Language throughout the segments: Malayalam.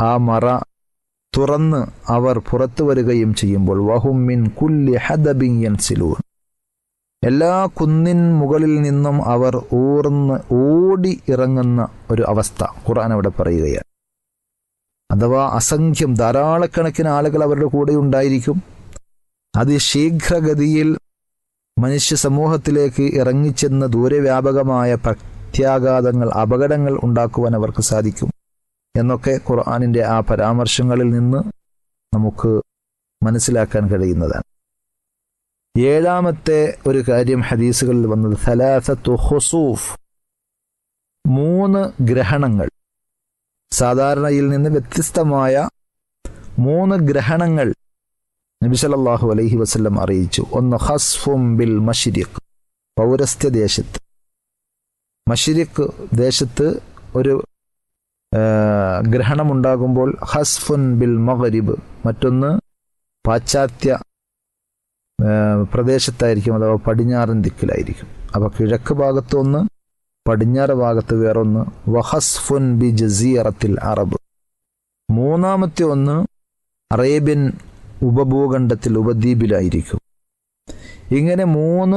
ആ മറ തുറന്ന് അവർ പുറത്തു വരികയും ചെയ്യുമ്പോൾ വഹും മിൻ കുല്ലി ഹദബിൻ യൻസിലൂൻ എല്ലാ കുന്നിൻ മുകളിൽ നിന്നും അവർ ഊർന്ന് ഓടി ഇറങ്ങുന്ന ഒരു അവസ്ഥ ഖുർആൻ അവിടെ പറയുകയാണ് അഥവാ അസംഖ്യം ധാരാളക്കണക്കിന് ആളുകൾ അവരുടെ കൂടെ ഉണ്ടായിരിക്കും അതിശീഘ്രഗതിയിൽ മനുഷ്യ സമൂഹത്തിലേക്ക് ഇറങ്ങിച്ചെന്ന് ദൂരവ്യാപകമായ പ്രത്യാഘാതങ്ങൾ അപകടങ്ങൾ ഉണ്ടാക്കുവാൻ അവർക്ക് സാധിക്കും എന്നൊക്കെ ഖുർആാനിൻ്റെ ആ പരാമർശങ്ങളിൽ നിന്ന് നമുക്ക് മനസ്സിലാക്കാൻ കഴിയുന്നതാണ് ഏഴാമത്തെ ഒരു കാര്യം ഹദീസുകളിൽ വന്നത് സലാസത്തു ഹുസൂഫ് മൂന്ന് ഗ്രഹണങ്ങൾ സാധാരണയിൽ നിന്ന് വ്യത്യസ്തമായ മൂന്ന് ഗ്രഹണങ്ങൾ നബി സല്ലല്ലാഹു അലൈഹി വസല്ലം അറിയിച്ചു ഒന്ന് ഹസ്ഫും ബിൽ മഷിരിഖ് പൗരസ്ത്യ ദേശത്ത് മഷിരിഖ് ദേശത്ത് ഒരു ഗ്രഹണമുണ്ടാകുമ്പോൾ ഹസ്ഫുൻ ബിൽ മഗരിബ് മറ്റൊന്ന് പാശ്ചാത്യ പ്രദേശത്തായിരിക്കും അഥവാ പടിഞ്ഞാറൻ ദിക്കിലായിരിക്കും അപ്പോൾ കിഴക്ക് ഭാഗത്ത് ഒന്ന് പടിഞ്ഞാറ് ഭാഗത്ത് വേറൊന്ന് വഹസ്ഫുൻ ബി ജസീറത്തിൽ അറബ് മൂന്നാമത്തെ ഒന്ന് അറേബ്യൻ ഉപഭൂഖണ്ഡത്തിൽ ഉപദ്വീപിലായിരിക്കും ഇങ്ങനെ മൂന്ന്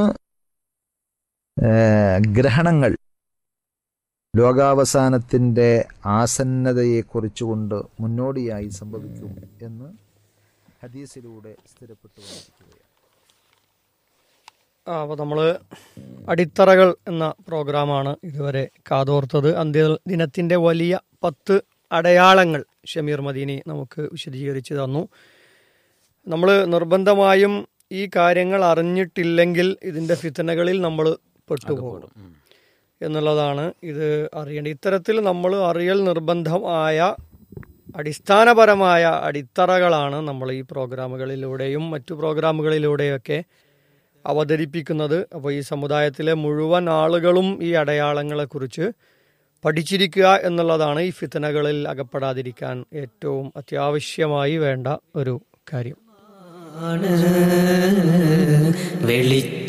ഗ്രഹണങ്ങൾ ലോകാവസാനത്തിൻ്റെ ആസന്നതയെക്കുറിച്ചുകൊണ്ട് മുന്നോടിയായി സംഭവിക്കും എന്ന് ഹദീസിലൂടെ സ്ഥിരപ്പെട്ടു വന്നിരിക്കുകയാണ് ആ അപ്പോൾ നമ്മൾ അടിത്തറകൾ എന്ന പ്രോഗ്രാമാണ് ഇതുവരെ കാതോർത്തത് അന്ത്യ ദിനത്തിൻ്റെ വലിയ പത്ത് അടയാളങ്ങൾ ഷമീർ മദീനി നമുക്ക് വിശദീകരിച്ച് തന്നു നമ്മൾ നിർബന്ധമായും ഈ കാര്യങ്ങൾ അറിഞ്ഞിട്ടില്ലെങ്കിൽ ഇതിൻ്റെ ഫിത്തനകളിൽ നമ്മൾ പെട്ടുപോകും എന്നുള്ളതാണ് ഇത് അറിയേണ്ടത് ഇത്തരത്തിൽ നമ്മൾ അറിയൽ നിർബന്ധമായ അടിസ്ഥാനപരമായ അടിത്തറകളാണ് നമ്മൾ ഈ പ്രോഗ്രാമുകളിലൂടെയും മറ്റു പ്രോഗ്രാമുകളിലൂടെയൊക്കെ അവതരിപ്പിക്കുന്നത് അപ്പോൾ ഈ സമുദായത്തിലെ മുഴുവൻ ആളുകളും ഈ അടയാളങ്ങളെക്കുറിച്ച് പഠിച്ചിരിക്കുക എന്നുള്ളതാണ് ഈ ഫിത്തനകളിൽ അകപ്പെടാതിരിക്കാൻ ഏറ്റവും അത്യാവശ്യമായി വേണ്ട ഒരു കാര്യം വെളി